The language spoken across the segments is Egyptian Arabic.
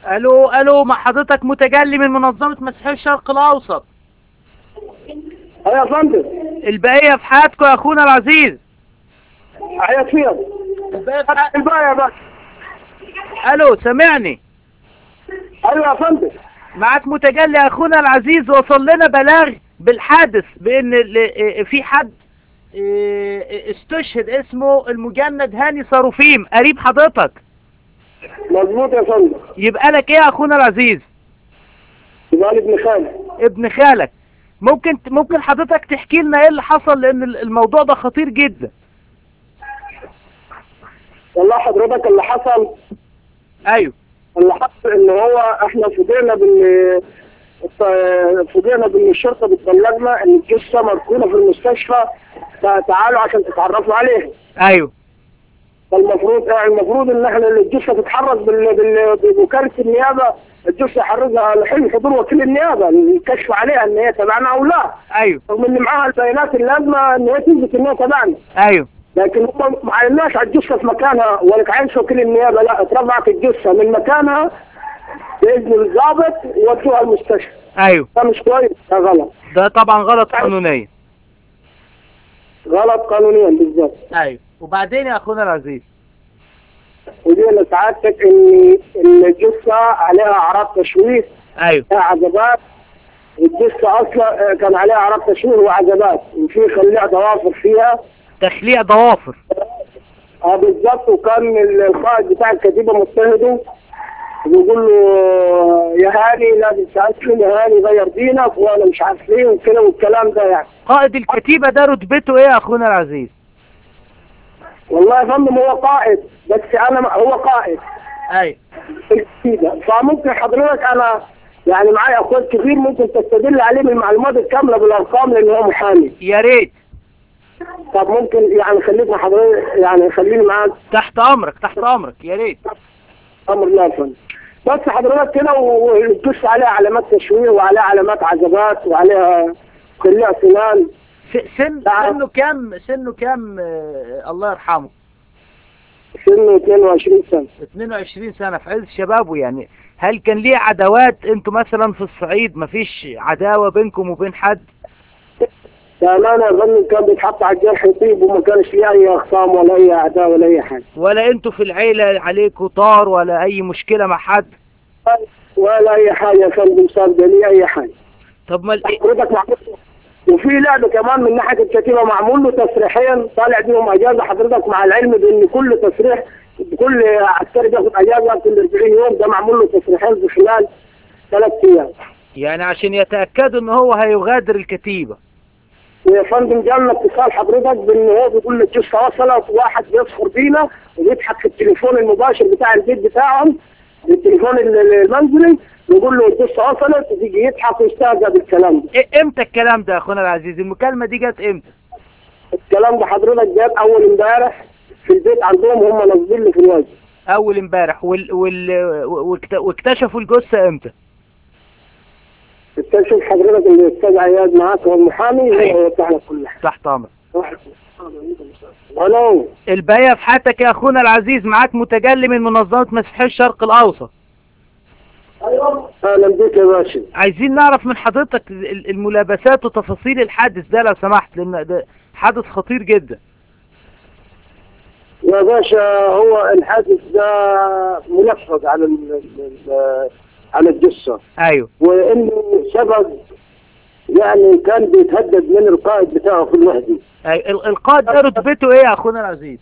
الو الو مع حضرتك متجلي من منظمة مسيحية الشرق الاوسط ايوه يا فندم البقية في حياتكم يا اخونا العزيز حياة فيها البقية في حياتكم الباقي يا باشا الو سامعني ايوه يا فندم معاك متجلي يا اخونا العزيز وصل لنا بلاغ بالحادث بان ال- في حد اه، استشهد اسمه المجند هاني صاروفيم قريب حضرتك مظبوط يا فندم يبقى لك ايه يا اخونا العزيز يبقى لي ابن خالي ابن خالك ممكن ممكن حضرتك تحكي لنا ايه اللي حصل لان ال- الموضوع ده خطير جدا والله حضرتك اللي حصل ايوه اللي حصل ان هو احنا فوجئنا بان فوجئنا بان الشرطه بتبلغنا ان الجثه مركونه في المستشفى فتعالوا عشان تتعرفوا عليها ايوه فالمفروض آه، المفروض ان احنا الجثه تتحرك بال- بال- بوكاله النيابه الجثه يحرزها لحين حضور وكيل النيابه الكشف عليها ان هي تبعنا او لا ايوه رغم ان معاها البيانات اللازمه ان هي تثبت ان هي تبعنا ايوه لكن هم ما عيناش على الجثه في مكانها ولا عينش وكيل النيابه لا اترفعت الجثه من مكانها باذن الضابط يودوها المستشفى ايوه ده مش كويس ده غلط ده طبعا غلط قانونيا غلط قانونيا بالظبط ايوه وبعدين يا اخونا العزيز ودي لسعادتك ان إن الجثه عليها اعراض تشويه ايوه فيها عذابات الجثه اصلا آه، كان عليها اعراض تشويه وعذابات وفي خليع ضوافر فيها تخليع ضوافر اه بالظبط وكان القائد بتاع الكتيبه مضطهده بيقول له يا هاني لازم تسلم يا هاني غير دينك وانا مش عارف ليه وكده والكلام ده يعني قائد الكتيبة ده رتبته ايه يا اخونا العزيز والله يا فندم هو قائد بس انا هو قائد ايوه في الكتيبه فممكن حضرتك انا يعني معايا اخوات كتير ممكن تستدل عليه بالمعلومات الكامله بالارقام لان هو محامي يا ريت طب ممكن يعني خليك مع حضرتك يعني خليني معاك تحت امرك تحت امرك يا ريت امر الله يا فندم بس حضرتك كده وتدوس عليها علامات تشويه وعليها علامات عذابات وعليها خليها سنان س- سن نعم. سنه كام سنه كام آه، الله يرحمه سنه 22 سنه 22 سنة في عز شبابه يعني هل كان ليه عداوات انتوا مثلا في الصعيد مفيش عداوة بينكم وبين حد بامانه يا فندم كان بيتحط على الجرح يطيب وما كانش ليه اي اخصام ولا اي اعداء ولا اي حاجه ولا انتوا في العيلة عليكوا طار ولا اي مشكلة مع حد ولا اي حاجه يا فندم صادقه ليه اي حاجه طب ما ال- حضرتك معمول وفي لعبه كمان من ناحيه الكتيبه معمول له تصريحين طالع بيهم اجازه حضرتك مع العلم بان كل تصريح كل عسكري بياخد اجازه كل 40 يوم ده معمول له تصريحين في خلال ثلاث ايام يعني عشان يتأكدوا ان هو هيغادر الكتيبة ويا فندم جالنا اتصال حضرتك بان هو بيقول لك الجثه وصلت واحد بيصفر بينا وبيضحك في التليفون المباشر بتاع البيت بتاعهم التليفون ال- ال- المنزلي يقول له الجثه وصلت ويجي يضحك ويستهزأ بالكلام ده إيه امتى الكلام ده يا اخونا العزيز المكالمة دي جت امتى الكلام ده حضرتك جاب اول امبارح في البيت عندهم هم نازلين لي في الوجه اول امبارح وال... وال... واكت- واكتشفوا الجثة امتى تشوف حضرتك اللي الاستاذ عياد معاك هو المحامي أيوة. هو يوضح لك كل حاجه تحت امرك الو الباقية في حياتك يا اخونا العزيز معاك متجلي من منظمة مسيحية الشرق الاوسط اهلا بك يا باشا عايزين نعرف من حضرتك ال- الملابسات وتفاصيل الحادث ده لو سمحت لان ده حادث خطير جدا يا باشا هو الحادث ده منفذ على ال ال- على الجثه ايوه وانه سبب يعني كان بيتهدد من القائد بتاعه في الوحده أيوة. ال- القائد ده رتبته ايه يا اخونا العزيز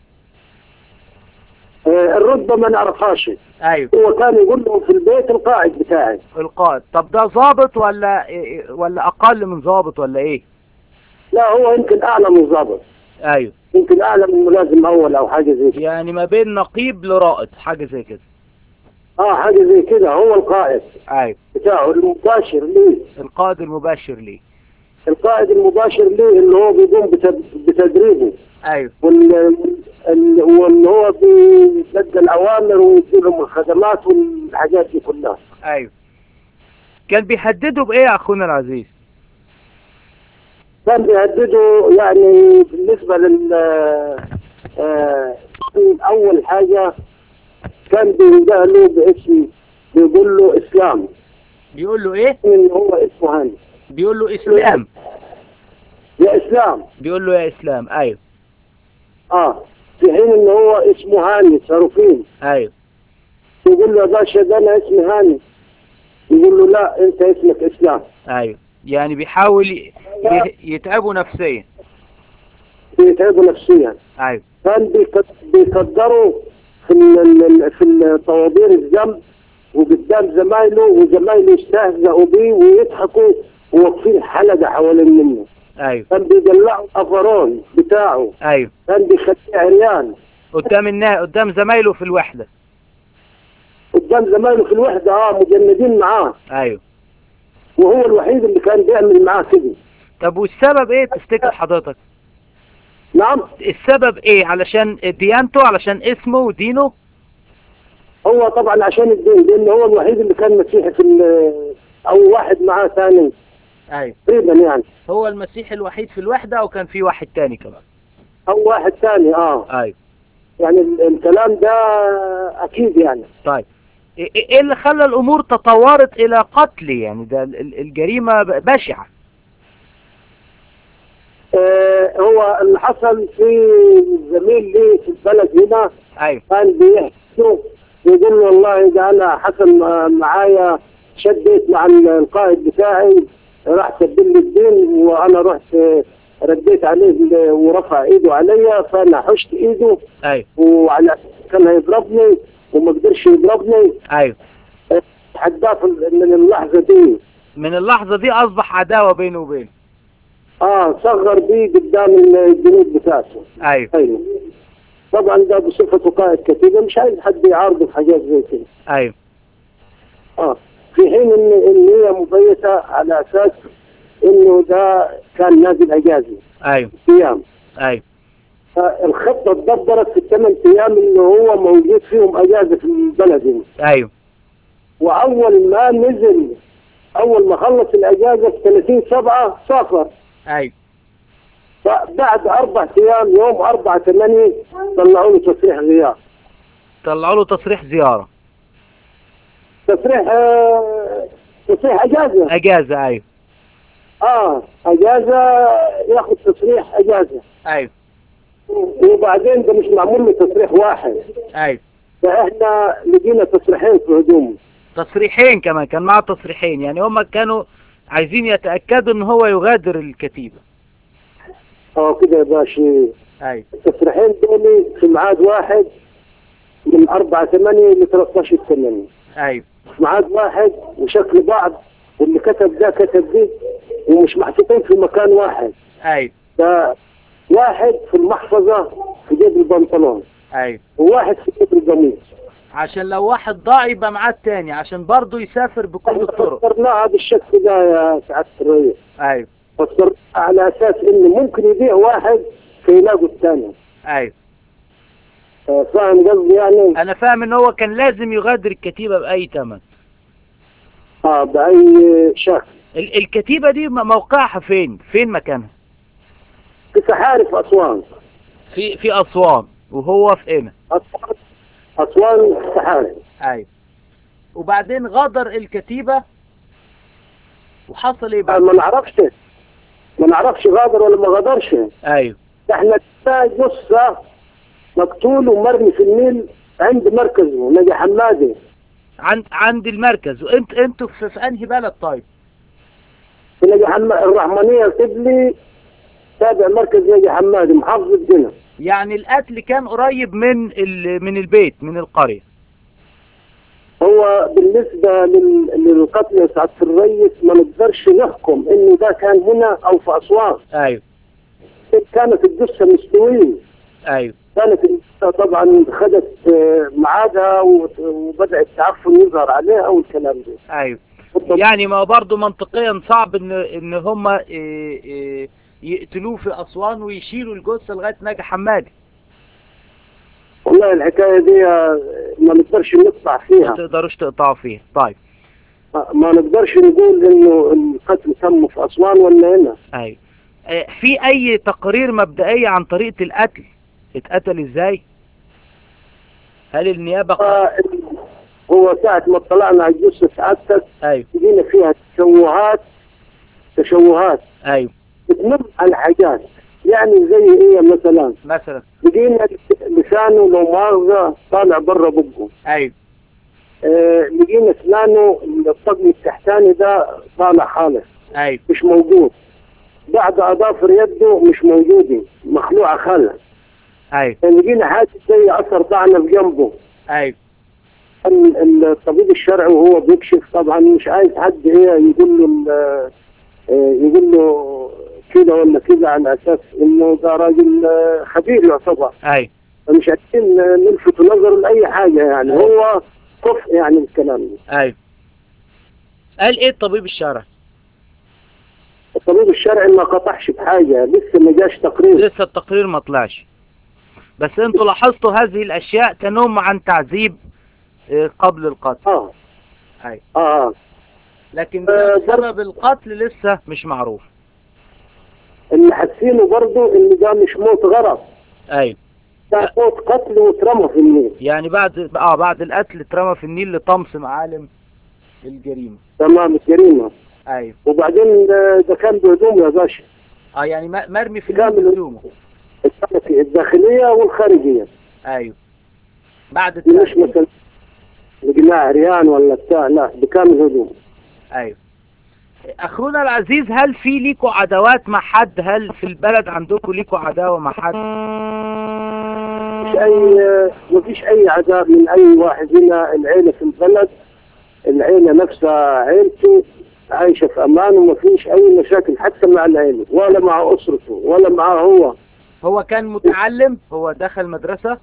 آه، الرتبه ما نعرفهاش ايوه هو كان يقول له في البيت القائد بتاعي القائد طب ده ضابط ولا إيه- ولا اقل من ضابط ولا ايه لا هو يمكن اعلى من ضابط ايوه يمكن اعلى من ملازم اول او حاجه زي كده يعني ما بين نقيب لرائد حاجة زي كده اه حاجه زي كده هو القائد ايوه بتاعه المباشر ليه القائد المباشر ليه القائد المباشر ليه اللي هو بيقوم بتد- بتدريبه ايوه وال ال- واللي هو بيدي الاوامر ويديلهم الخدمات والحاجات دي كلها ايوه كان بيهددوا بايه يا اخونا العزيز كان بيهددوا يعني بالنسبه لل آه، اول حاجه كان بيندهلوا باسم ب- بيقول له اسلام بيقول له ايه ان هو اسمه هاني بيقول له اسلام يا اسلام بيقول له يا اسلام ايوه اه في حين ان هو اسمه هاني صاروفين ايوه يقول له يا باشا ده انا اسمي هاني يقول له لا انت اسمك اسلام ايوه يعني بيحاول ي- ي- يتعبوا نفسيا بيتعبوا نفسيا ايوه كان بيقد- بيقدروا في ال- ال- في الطوابير الذنب وقدام زمايله وزمايله يستهزئوا بيه ويضحكوا وواقفين حلقة حوالين منه ايوه كان بيدلعوا الافرون بتاعه ايوه كان بيخليه عريان قدام النا قدام زمايله في الوحدة قدام زمايله في الوحدة اه مجندين معاه ايوه وهو الوحيد اللي كان بيعمل معاه كده طب والسبب ايه تفتكر حضرتك نعم السبب ايه علشان ديانته علشان اسمه ودينه هو طبعا عشان الدين لان هو الوحيد اللي كان مسيحي في ال- او واحد معاه ثاني ايوه تقريبا يعني هو المسيح الوحيد في الوحدة او كان في واحد تاني كمان او واحد ثاني اه ايوه يعني ال- الكلام ده اكيد يعني طيب ايه إيه اللي خلى الامور تطورت الى قتل يعني ده ال- ال- الجريمة ب- بشعة آه هو اللي حصل في زميل لي في البلد هنا ايوه كان بيحكي له يقول له والله ده انا حصل مع- معايا شديت مع ال- القائد بتاعي راح سبل لي الدين وانا رحت آه، رديت عليه ال- ورفع ايده عليا فانا حشت ايده ايوه وعلى كان هيضربني وما قدرش يضربني ايوه حداه في- من اللحظه دي من اللحظة دي اصبح عداوة بينه وبينه اه صغر بيه قدام الجنود بتاعته ايوه ايوه طبعا ده بصفته قائد كتيبه مش عايز حد يعارضه في حاجات زي كده ايوه اه في حين ان ان هي مبيته على اساس انه ده كان نازل اجازي ايوه ايام ايوه فالخطه اتدبرت في الثمان ايام انه هو موجود فيهم اجازه في البلد هنا. ايوه واول ما نزل اول ما خلص الاجازه في 30 7 سافر ايوه فبعد اربع ايام يوم 4 8 طلعوا له تصريح غياب طلعوا له تصريح زيارة تصريح آه تصريح اجازه اجازة ايوه اه اجازه ياخذ تصريح اجازه ايوه وبعدين ده مش معمول له تصريح واحد ايوه فاحنا لقينا تصريحين في هدومه تصريحين كمان كان معاه تصريحين يعني هم كانوا عايزين يتأكدوا ان هو يغادر الكتيبة اه كده يا باشا ايوه التصريحين دول في ميعاد واحد من 4 8 ل 13 8 ايوه في ميعاد واحد وشكل بعض واللي كتب ده كتب دي ومش محطوطين في مكان واحد ايوه ده واحد في المحفظة في جيب البنطلون ايوه وواحد في جيب القميص عشان لو واحد ضاع يبقى معاه التاني عشان برضه يسافر بكل احنا الطرق فسرناها بالشكل ده يا سعادة الرئيس ايوه فسرناها على اساس انه ممكن يبيع واحد فيلاقوا الثاني ايوه آه، فاهم قصدي يعني انا فاهم ان هو كان لازم يغادر الكتيبة باي ثمن اه باي شكل ال- الكتيبة دي م- موقعها فين فين مكانها في سحاري في اسوان في في اسوان وهو في هنا اسوان اسوان في سحاري ايوه وبعدين غادر الكتيبة وحصل ايه آه، بعد ما نعرفش ما نعرفش غادر ولا ما غادرش ايوه احنا لقينا جثه مقتول ومرمي في النيل عند مركزه نجي حمادي عند عند المركز وانت انتوا في, في انهي بلد طيب في نجي حم... الرحمانيه القبلي تابع مركز نجي حمادي محافظه جنة يعني القتل كان قريب من ال... من البيت من القرية هو بالنسبة لل- للقتل يا سعادة الرئيس ما نقدرش نحكم انه ده كان هنا او في اسوان ايوه كانت الجثة مستوية ايوه كانت الجثة طبعا خدت آه، ميعادها وت- وبدأ التعفن يظهر عليها والكلام ده ايوه يعني ما برضه منطقيا صعب ان ان هم يقتلوه في اسوان ويشيلوا الجثة لغاية ناجي حمادي والله الحكاية دي آه، ما نقدرش نطلع ما فيها تقدروش تقطعوا فيها طيب آه، ما نقدرش نقول انه القتل تم في اسوان ولا هنا ايوه آه، في اي تقارير مبدئية عن طريقة القتل اتقتل ازاي هل النيابة ق- آه، هو ساعة ما طلعنا على الجثة سعادتك ايوه لقينا فيها تشوهات تشوهات ايوه بتمر على حاجات يعني زي ايه مثلا مثلا لقينا لسانه لو مؤاخذة طالع بره بقه ايوه آه لقينا اسنانه الطقم التحتاني ده طالع خالص ايوه مش موجود بعد اظافر يده مش موجودة مخلوعة خالص ايوه يعني لقينا حاجة زي اثر طعنة بجنبه ايوه ال- الطبيب الشرعي وهو بيكشف طبعا مش عايز حد ايه يقول له ال- آه، يقول له كده ولا كده على اساس انه ده راجل آه، خبير يعتبر ايوه فمش عايزين نلفت نظره لاي حاجه يعني هو كفء يعني الكلام ده ايوه قال ايه الطبيب الشرعي الطبيب الشرعي ما قطعش بحاجه لسه ما جاش تقرير لسه التقرير ما طلعش بس انتوا لاحظتوا هذه الاشياء تنم عن تعذيب آه، قبل القتل اه ايوه اه لكن آه، سبب القتل لسه مش معروف اللي حاسينه برضه ان ده مش موت غرض ايوه ده موت قتل واترمى في النيل يعني بعد اه بعد القتل اترمى في النيل لطمس معالم الجريمه تمام الجريمه ايوه وبعدين ده, ده كان بهدوم يا باشا اه يعني م- مرمي في كامل. النيل هدومه الداخليه والخارجيه ايوه بعد مش التعذيب مثلا لقيناه عريان ولا بتاع لا بكامل هدوم ايوه اخونا العزيز هل في ليكوا عداوات مع حد هل في البلد عندكم ليكوا عداوة مع حد مش اي مفيش اي عذاب من اي واحد هنا العيله في البلد العيله نفسها عيلته عايشه في امان ومفيش اي مشاكل حتى مع العيله ولا مع اسرته ولا معه هو هو كان متعلم هو دخل مدرسة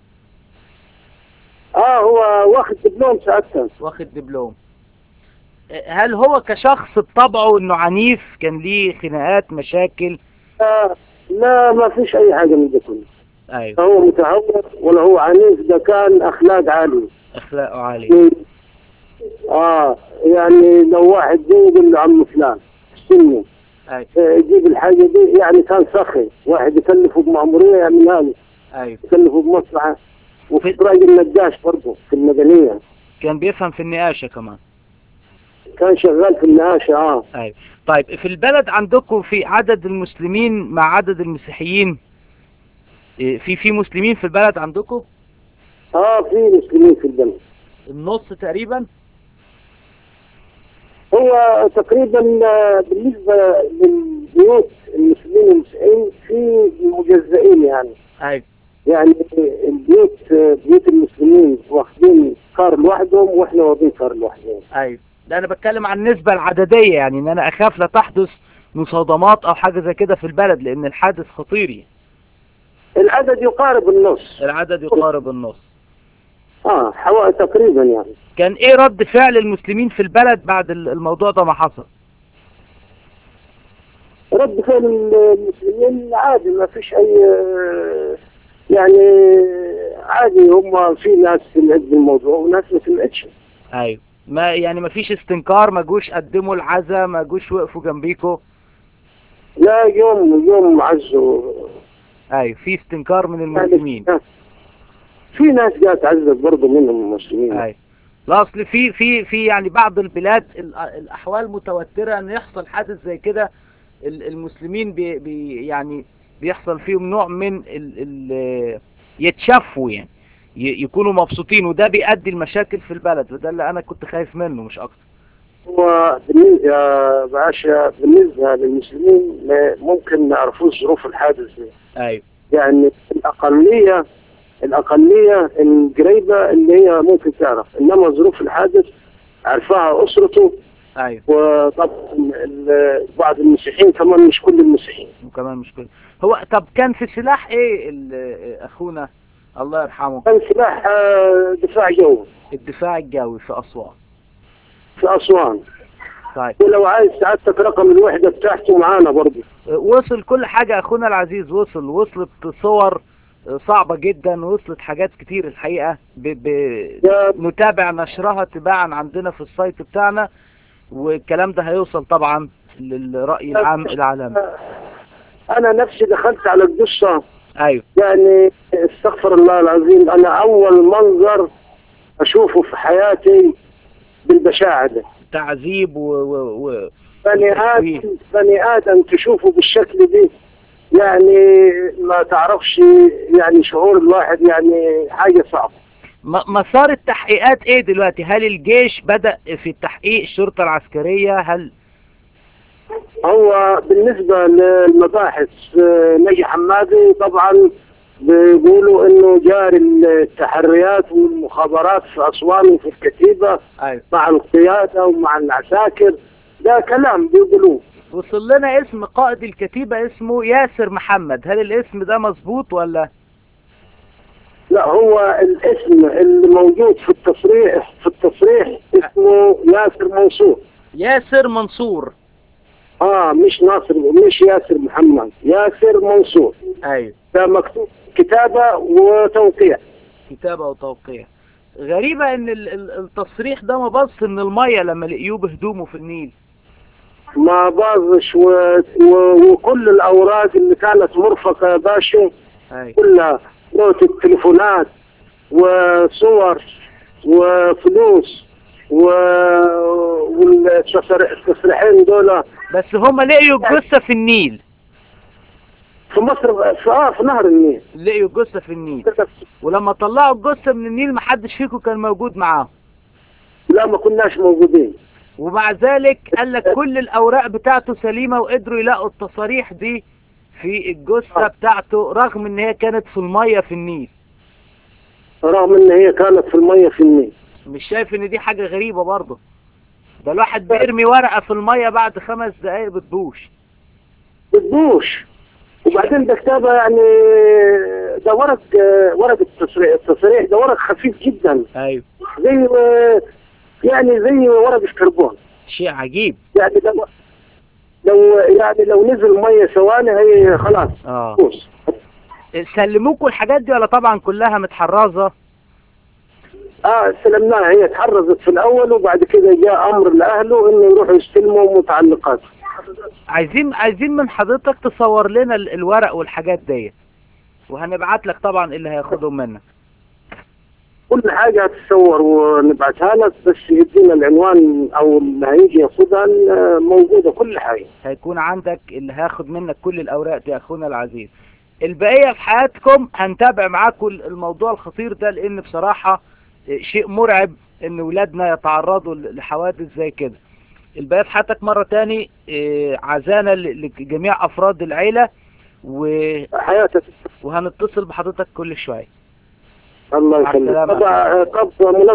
اه هو واخد دبلوم ساعتها واخد دبلوم هل هو كشخص بطبعه انه عنيف كان ليه خناقات مشاكل آه لا ما فيش اي حاجه من ده كله ايوه لا هو متهور ولا هو عنيف ده كان اخلاق عاليه اخلاقه عالية اه يعني لو واحد جه يقول له عم فلان سنه ايوه آه، يجيب الحاجه دي يعني كان سخي واحد يكلفه بمأموريه يعملها له ايوه يكلفه بمصلحه وفي راجل نجاش برضه في المدنيه كان بيفهم في النقاشة كمان كان شغال في النقاشه اه ايوه طيب في البلد عندكم في عدد المسلمين مع عدد المسيحيين إيه، في في مسلمين في البلد عندكم اه في مسلمين في البلد النص تقريبا هو تقريبا آه، بالنسبه للبيوت المسلمين والمسيحيين في مجزئين يعني ايوه يعني البيوت آه، بيوت المسلمين واخدين كار لوحدهم واحنا واخدين كار لوحدهم ايوه ده انا بتكلم عن النسبة العددية يعني ان انا اخاف لا تحدث مصادمات او حاجة زي كده في البلد لان الحادث خطير يعني. العدد يقارب النص العدد يقارب النص اه حوالي تقريبا يعني كان ايه رد فعل المسلمين في البلد بعد ال- الموضوع ده ما حصل رد فعل المسلمين عادي ما فيش اي آه، يعني عادي هم في ناس سمعت بالموضوع وناس ما سمعتش ايوه ما يعني ما فيش استنكار ما جوش قدموا العزا ما جوش وقفوا جنبيكوا لا يوم يوم عزوا ايوه في استنكار من المسلمين في ناس جات عزت برضه منهم المسلمين ايوه لا اصل في في في يعني بعض البلاد ال- الاحوال متوتره ان يحصل حادث زي كده ال- المسلمين بي بي يعني بيحصل فيهم نوع من ال ال يتشفوا يعني ي- يكونوا مبسوطين وده بيؤدي المشاكل في البلد وده اللي انا كنت خايف منه مش اكتر هو بالنسبة يا باشا بالنسبة للمسلمين ما- ممكن ما يعرفوش ظروف الحادث دي ايوه يعني الأقلية الأقلية القريبة اللي هي ممكن تعرف إنما ظروف الحادث عرفها أسرته ايوه وطبعا ال- بعض المسيحيين كمان مش كل المسيحيين وكمان مش كده هو طب كان في سلاح ايه ال- اخونا الله يرحمه كان سلاح آه، دفاع جوي الدفاع الجوي في اسوان في أسوان طيب ولو عايز سعادتك رقم الوحدة بتاعته معانا برضه وصل كل حاجة اخونا العزيز وصل وصلت صور صعبة جدا وصلت حاجات كتير الحقيقة ب... ب... يا نتابع نشرها تباعا عندنا في السايت بتاعنا والكلام ده هيوصل طبعا للرأي العام العالمي أنا نفسي دخلت على القصة ايوه يعني استغفر الله العظيم انا اول منظر اشوفه في حياتي بالبشاعه ده تعذيب و, و... و... بني ادم بني ادم تشوفه بالشكل دي يعني ما تعرفش يعني شعور الواحد يعني حاجه صعبه م- مسار التحقيقات ايه دلوقتي هل الجيش بدأ في التحقيق الشرطة العسكرية هل هو بالنسبه للمباحث آه، نجي حمادي طبعا بيقولوا انه جاري التحريات والمخابرات في اسوان وفي الكتيبه ايوه مع القياده ومع العساكر ده كلام بيقولوه وصل لنا اسم قائد الكتيبة اسمه ياسر محمد هل الاسم ده مظبوط ولا لا هو الاسم اللي موجود في التصريح في التصريح اسمه ياسر منصور ياسر منصور اه مش ناصر مش ياسر محمد ياسر منصور ايوه ده مكتوب كتابة وتوقيع كتابة وتوقيع غريبة ان ال- ال- التصريح ده ما بص من المية لما لقيوه بهدومه في النيل ما باظش و... و... وكل الأوراق اللي كانت مرفقة يا باشا ايوه كلها نوت التليفونات وصور وفلوس و... والتصريحين دول بس هما لقيوا الجثة في النيل في مصر في, آه في نهر النيل لقيوا الجثة في النيل ولما طلعوا الجثة من النيل محدش فيكم كان موجود معاهم لا ما كناش موجودين ومع ذلك قال لك كل الأوراق بتاعته سليمة وقدروا يلاقوا التصاريح دي في الجثة بتاعته رغم ان هي كانت في المية في النيل رغم ان هي كانت في المية في النيل مش شايف ان دي حاجة غريبة برضه ده الواحد بيرمي ورقة في المية بعد خمس دقايق بتبوش بتبوش وبعدين ده كتابة يعني ده ورق ورق التصريح التصريح ده ورق خفيف جدا ايوه زي يعني زي ورق الكربون شيء عجيب يعني لو لو يعني لو نزل ميه ثواني هي خلاص اه بوس سلموكوا الحاجات دي ولا طبعا كلها متحرزة اه استلمناها هي اتحرزت في الاول وبعد كده جاء امر لاهله انه يروحوا يستلموا متعلقات عايزين عايزين من حضرتك تصور لنا ال- الورق والحاجات ديت وهنبعت لك طبعا اللي هياخدهم منك كل حاجه هتتصور ونبعتها لك بس يدينا العنوان او اللي هيجي ياخدها آه، موجوده كل حاجه هيكون عندك اللي هياخد منك كل الاوراق دي يا اخونا العزيز البقية في حياتكم هنتابع معاكم الموضوع الخطير ده لان بصراحة شيء مرعب ان ولادنا يتعرضوا لحوادث زي كده البقية في حياتك مرة تاني إيه، عزانا ل- لجميع افراد العيلة و- حياتك وهنتصل بحضرتك كل شوية الله مع يسلمك السلامة. طبعا طب